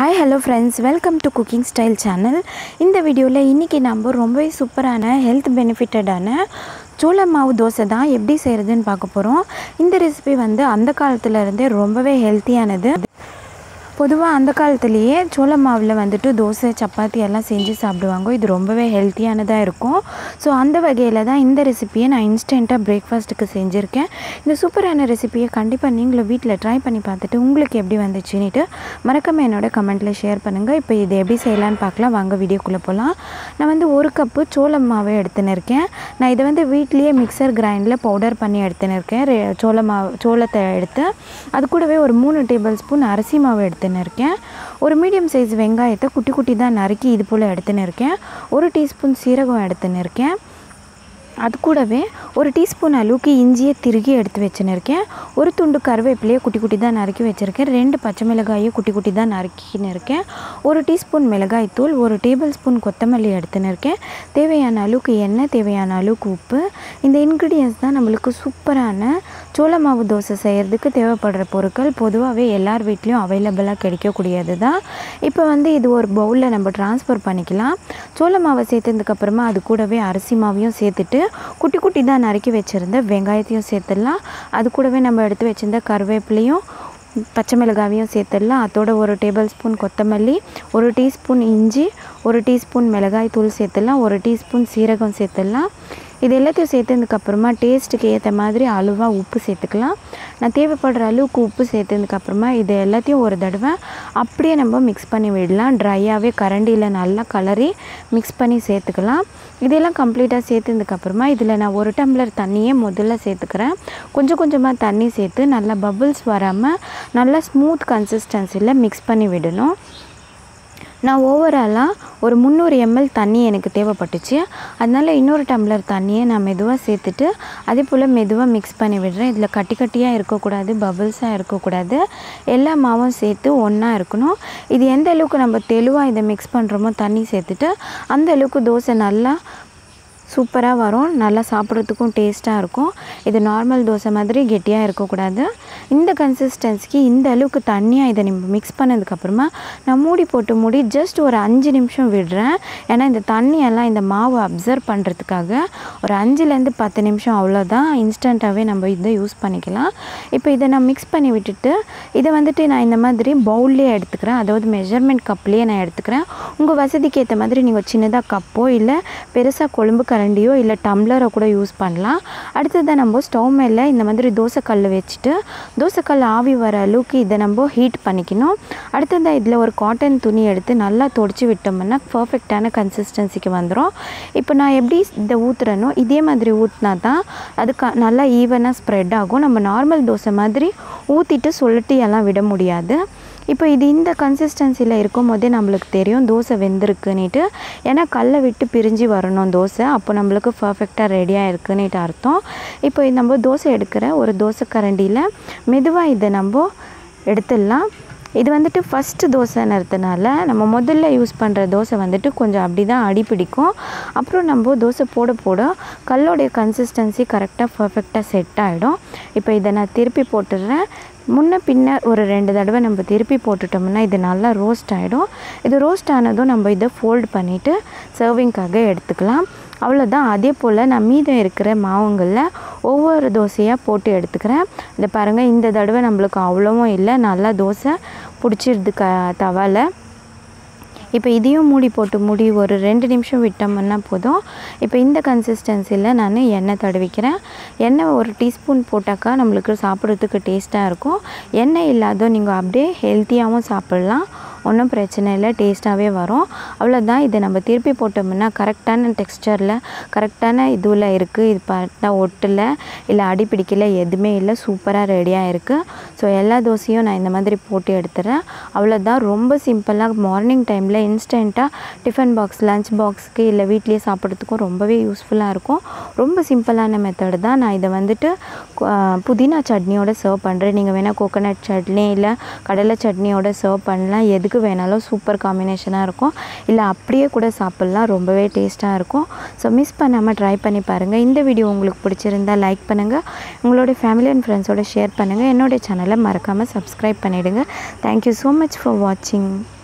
hi hello friends welcome to cooking style channel இந்த வீடியோவில் இன்றைக்கி நம்ம ரொம்பவே சூப்பரான ஹெல்த் பெனிஃபிட்டடான சோள மாவு தோசை தான் எப்படி செய்கிறதுன்னு பார்க்க போகிறோம் இந்த ரெசிபி வந்து அந்த காலத்துல இருந்தே ரொம்பவே ஹெல்த்தியானது பொதுவாக அந்த காலத்துலேயே சோள மாவில் வந்துட்டு தோசை சப்பாத்தி எல்லாம் செஞ்சு சாப்பிடுவாங்க இது ரொம்பவே ஹெல்த்தியானதாக இருக்கும் ஸோ அந்த வகையில் தான் இந்த ரெசிப்பியை நான் இன்ஸ்டண்ட்டாக பிரேக்ஃபாஸ்ட்டுக்கு செஞ்சுருக்கேன் இந்த சூப்பரான ரெசிப்பியை கண்டிப்பாக நீங்களும் வீட்டில் ட்ரை பண்ணி பார்த்துட்டு உங்களுக்கு எப்படி வந்துச்சுன்னுட்டு மறக்காம என்னோட கமெண்ட்டில் ஷேர் பண்ணுங்கள் இப்போ இது எப்படி செய்யலான்னு பார்க்கலாம் வாங்க வீடியோக்குள்ளே போகலாம் நான் வந்து ஒரு கப்பு சோள மாவை எடுத்துன்னு இருக்கேன் நான் இதை வந்து வீட்லேயே மிக்சர் கிரைண்டில் பவுடர் பண்ணி எடுத்துன்னு இருக்கேன் ரெ- சோள மாவு சோளத்தை எடுத்து அது கூடவே ஒரு மூணு டேபிள் ஸ்பூன் அரிசி மாவு எடுத்துன்னு இருக்கேன் ஒரு மீடியம் சைஸ் வெங்காயத்தை குட்டி குட்டி தான் நறுக்கி இது போல் எடுத்துன்னு இருக்கேன் ஒரு டீஸ்பூன் சீரகம் எடுத்துன்னு இருக்கேன் அது கூடவே ஒரு டீஸ்பூன் அளவுக்கு இஞ்சியை திருகி எடுத்து வச்சுன்னு இருக்கேன் ஒரு துண்டு கருவேப்பிலையை குட்டி குட்டி தான் நறுக்கி வச்சுருக்கேன் ரெண்டு பச்சை மிளகாயை குட்டி குட்டி தான் நறுக்கின்னு இருக்கேன் ஒரு டீஸ்பூன் மிளகாய் தூள் ஒரு டேபிள் ஸ்பூன் கொத்தமல்லி எடுத்துன்னு இருக்கேன் தேவையான அளவுக்கு எண்ணெய் தேவையான அளவுக்கு உப்பு இந்த இன்க்ரீடியன்ஸ் தான் நம்மளுக்கு சூப்பரான சோள மாவு தோசை செய்கிறதுக்கு தேவைப்படுற பொருட்கள் பொதுவாகவே எல்லார் வீட்லேயும் அவைலபிளாக கிடைக்கக்கூடியது தான் இப்போ வந்து இது ஒரு பவுலில் நம்ம ட்ரான்ஸ்ஃபர் பண்ணிக்கலாம் சோள மாவை சேர்த்ததுக்கப்புறமா அது கூடவே அரிசி மாவையும் சேர்த்துட்டு குட்டி குட்டி தான் நறுக்கி வச்சுருந்த வெங்காயத்தையும் சேர்த்துடலாம் அது கூடவே நம்ம எடுத்து வச்சிருந்த கருவேப்பிலையும் பச்சை மிளகாவையும் சேர்த்துடலாம் அதோட ஒரு டேபிள் ஸ்பூன் கொத்தமல்லி ஒரு டீஸ்பூன் இஞ்சி ஒரு டீஸ்பூன் மிளகாய் தூள் சேர்த்துடலாம் ஒரு டீஸ்பூன் சீரகம் சேர்த்துடலாம் இது எல்லாத்தையும் சேர்த்ததுக்கப்புறமா டேஸ்ட்டுக்கு ஏற்ற மாதிரி அளவாக உப்பு சேர்த்துக்கலாம் நான் தேவைப்படுற அளவுக்கு உப்பு சேர்த்ததுக்கப்புறமா இது எல்லாத்தையும் ஒரு தடவை அப்படியே நம்ம மிக்ஸ் பண்ணி விடலாம் ட்ரையாகவே கரண்டியில் நல்லா கலரி மிக்ஸ் பண்ணி சேர்த்துக்கலாம் இதெல்லாம் கம்ப்ளீட்டாக சேர்த்ததுக்கப்புறமா இதில் நான் ஒரு டம்ளர் தண்ணியே முதல்ல சேர்த்துக்கிறேன் கொஞ்சம் கொஞ்சமாக தண்ணி சேர்த்து நல்லா பபிள்ஸ் வராமல் நல்லா ஸ்மூத் கன்சிஸ்டன்சியில் மிக்ஸ் பண்ணி விடணும் நான் ஓவராலாக ஒரு முந்நூறு எம்எல் தண்ணி எனக்கு தேவைப்பட்டுச்சு அதனால் இன்னொரு டம்ளர் தண்ணியை நான் மெதுவாக சேர்த்துட்டு அதே போல் மெதுவாக மிக்ஸ் பண்ணி விடுறேன் இதில் கட்டி கட்டியாக இருக்கக்கூடாது பபிள்ஸாக இருக்கக்கூடாது எல்லா மாவும் சேர்த்து ஒன்றா இருக்கணும் இது எந்த அளவுக்கு நம்ம தெளிவாக இதை மிக்ஸ் பண்ணுறோமோ தண்ணி சேர்த்துட்டு அந்த அளவுக்கு தோசை நல்லா சூப்பராக வரும் நல்லா சாப்பிட்றதுக்கும் டேஸ்ட்டாக இருக்கும் இது நார்மல் தோசை மாதிரி கெட்டியாக இருக்கக்கூடாது இந்த கன்சிஸ்டன்சிக்கு இந்த அளவுக்கு தண்ணியாக இதை நம்ம மிக்ஸ் பண்ணதுக்கப்புறமா நான் மூடி போட்டு மூடி ஜஸ்ட் ஒரு அஞ்சு நிமிஷம் விடுறேன் ஏன்னா இந்த தண்ணியெல்லாம் இந்த மாவு அப்சர்வ் பண்ணுறதுக்காக ஒரு அஞ்சுலேருந்து பத்து நிமிஷம் அவ்வளோதான் இன்ஸ்டண்ட்டாகவே நம்ம இதை யூஸ் பண்ணிக்கலாம் இப்போ இதை நான் மிக்ஸ் பண்ணி விட்டுட்டு இதை வந்துட்டு நான் இந்த மாதிரி பவுல்லே எடுத்துக்கிறேன் அதாவது மெஷர்மெண்ட் கப்லேயே நான் எடுத்துக்கிறேன் உங்கள் வசதிக்கு ஏற்ற மாதிரி நீங்கள் சின்னதாக கப்போ இல்லை பெருசாக கொழும்பு கரண்டியோ இல்லை டம்ளரோ கூட யூஸ் பண்ணலாம் அடுத்ததாக நம்ம ஸ்டவ் மேலே இந்த மாதிரி தோசைக்கல் வச்சுட்டு தோசைக்கல் ஆவி வர அளவுக்கு இதை நம்ம ஹீட் பண்ணிக்கணும் அடுத்ததாக இதில் ஒரு காட்டன் துணி எடுத்து நல்லா தொடச்சி விட்டோம்னா பர்ஃபெக்டான கன்சிஸ்டன்சிக்கு வந்துடும் இப்போ நான் எப்படி இதை ஊற்றுறேனோ இதே மாதிரி ஊற்றினா தான் அது க நல்லா ஈவனாக ஸ்ப்ரெட் ஆகும் நம்ம நார்மல் தோசை மாதிரி ஊற்றிட்டு சொல்லிட்டு எல்லாம் விட முடியாது இப்போ இது இந்த கன்சிஸ்டன்சியில் இருக்கும் போதே நம்மளுக்கு தெரியும் தோசை வெந்திருக்குன்னுட்டு ஏன்னா கல்லை விட்டு பிரிஞ்சு வரணும் தோசை அப்போ நம்மளுக்கு பர்ஃபெக்டாக ரெடியாக இருக்குன்னுட்டு அர்த்தம் இப்போ இது நம்ம தோசை எடுக்கிற ஒரு தோசை கரண்டியில் மெதுவாக இதை நம்ம எடுத்துடலாம் இது வந்துட்டு ஃபஸ்ட்டு தோசைன்றதுனால நம்ம முதல்ல யூஸ் பண்ணுற தோசை வந்துட்டு கொஞ்சம் அப்படி தான் அடி பிடிக்கும் அப்புறம் நம்ம தோசை போட போட கல்லோடைய கன்சிஸ்டன்சி கரெக்டாக பர்ஃபெக்டாக செட் ஆகிடும் இப்போ இதை நான் திருப்பி போட்டுடுறேன் முன்ன பின்ன ஒரு ரெண்டு தடவை நம்ம திருப்பி போட்டுட்டோம்னா இது நல்லா ரோஸ்ட் ஆகிடும் இது ரோஸ்ட் ஆனதும் நம்ம இதை ஃபோல்ட் பண்ணிவிட்டு சர்விங்க்காக எடுத்துக்கலாம் அவ்வளோதான் அதே போல் நான் மீதம் இருக்கிற மாவுங்களில் ஒவ்வொரு தோசையாக போட்டு எடுத்துக்கிறேன் இந்த பாருங்கள் இந்த தடவை நம்மளுக்கு அவ்வளோவும் இல்லை நல்லா தோசை பிடிச்சிருது க தவால இப்போ இதையும் மூடி போட்டு மூடி ஒரு ரெண்டு நிமிஷம் விட்டோம்னா போதும் இப்போ இந்த கன்சிஸ்டன்சியில் நான் எண்ணெய் தடவிக்கிறேன் எண்ணெய் ஒரு டீஸ்பூன் போட்டாக்கா நம்மளுக்கு சாப்பிட்றதுக்கு டேஸ்ட்டாக இருக்கும் எண்ணெய் இல்லாத நீங்கள் அப்படியே ஹெல்த்தியாகவும் சாப்பிட்லாம் ஒன்றும் பிரச்சனை இல்லை டேஸ்ட்டாகவே வரும் அவ்வளோதான் இதை நம்ம திருப்பி போட்டோம்னா கரெக்டான டெக்ஸ்டரில் கரெக்டான இதுவில் இருக்குது இது பார்த்தா ஒட்டலை இல்லை அடி பிடிக்கல எதுவுமே இல்லை சூப்பராக ரெடியாக இருக்குது ஸோ எல்லா தோசையும் நான் இந்த மாதிரி போட்டு எடுத்துறேன் அவ்வளோதான் ரொம்ப சிம்பிளாக மார்னிங் டைமில் இன்ஸ்டண்ட்டாக டிஃபன் பாக்ஸ் லஞ்ச் பாக்ஸ்க்கு இல்லை வீட்லேயே சாப்பிட்றதுக்கும் ரொம்பவே யூஸ்ஃபுல்லாக இருக்கும் ரொம்ப சிம்பிளான மெத்தடு தான் நான் இதை வந்துட்டு கு- புதினா சட்னியோட சர்வ் பண்ணுறேன் நீங்கள் வேணால் கோகோனட் சட்னி இல்லை கடலை சட்னியோட சர்வ் பண்ணலாம் எதுக்கு வேணாலும் சூப்பர் காம்பினேஷனாக இருக்கும் இல்லை அப்படியே கூட சாப்பிட்லாம் ரொம்பவே டேஸ்ட்டாக இருக்கும் ஸோ மிஸ் பண்ணாமல் ட்ரை பண்ணி பாருங்கள் இந்த வீடியோ உங்களுக்கு பிடிச்சிருந்தா லைக் பண்ணுங்கள் உங்களோட ஃபேமிலி அண்ட் ஃப்ரெண்ட்ஸோட ஷேர் பண்ணுங்கள் என்னோட சேனலை மறக்காமல் சப்ஸ்கிரைப் பண்ணிவிடுங்க தேங்க்யூ ஸோ மச் ஃபார் வாட்சிங்